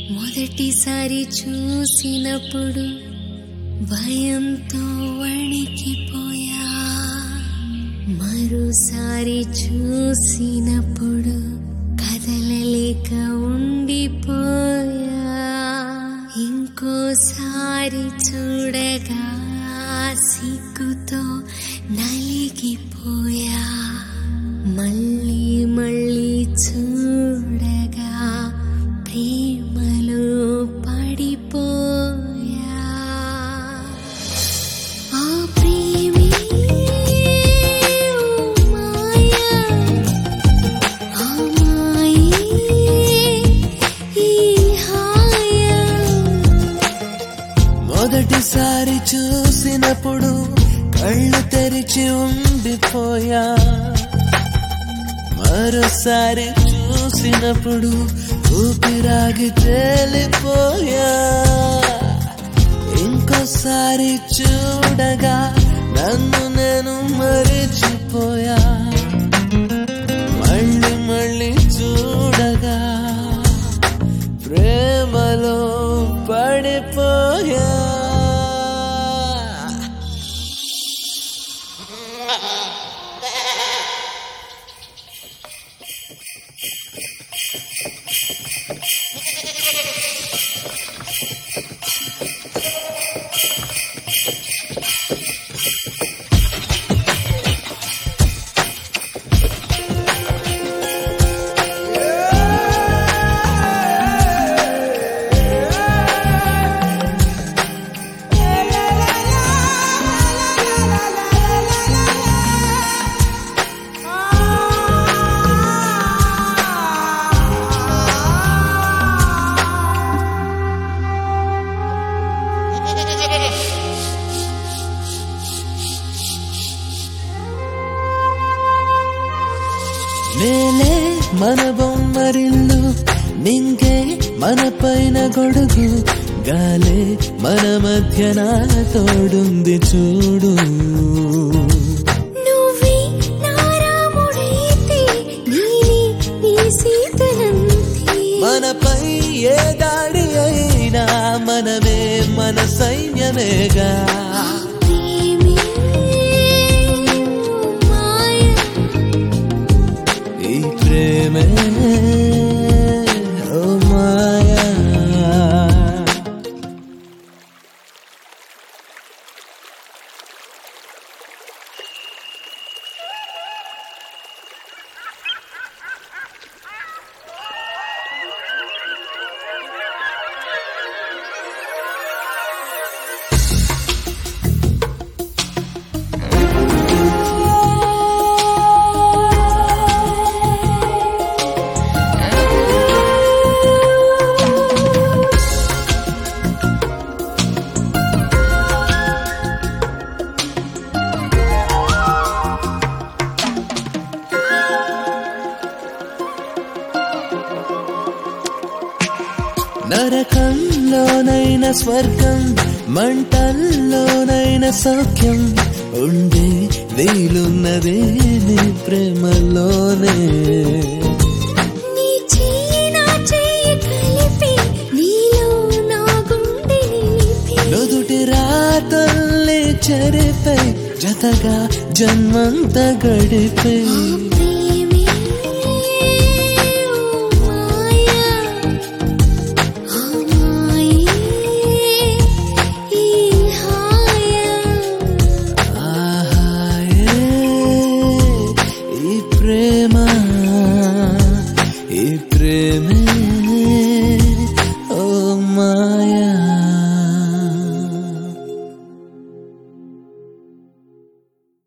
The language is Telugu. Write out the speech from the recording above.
మొదటిసారి చూసినప్పుడు భయంతో వణికిపోయా మరోసారి చూసినప్పుడు కదలలేక ఉండిపోయా ఇంకోసారి చూడగా సిగ్గుతో నలిగిపోయా మళ్ళీ మళ్ళీ చూడగా ప్రేమలో పడిపోయా ఆ ప్రేమే ఓ మాయా ఆ మాయే ఈ హాయా మొదటిసారి చూసినప్పుడు కళ్ళు తెరిచి ఉండిపోయా మరోసారి చూసినప్పుడు ఊపిరాగి తేలిపోయా ఇంకోసారి చూడగా నన్ను నేను మరిచిపోయా మళ్ళీ మళ్ళీ చూడగా ప్రేమలో పడిపోయా నేనే మన బొమ్మరిల్లు నింగే మన పైన గొడుగు గాలే మన మధ్యన తోడుంది చూడు నువ్వే నా రాముడైతే నేనే నీ సీతనంతే మనపై ఏ దాడి అయినా మనమే మన సైన్యమేగా ప్రేమే ఓ మాయా ఈ ప్రేమే ఓ మాయా నరకంలోనైన స్వర్గం మంటల్లోనైన సౌఖ్యం ఉండే వీలున్నదే నీ ప్రేమలోనే నీ చెయ్యి నా చెయ్యి కలిపి నీలో నా గుండె నిలిపి నుదుటి రాతల్ని చెరిపై జతగా జన్మంత గడిపే ఆ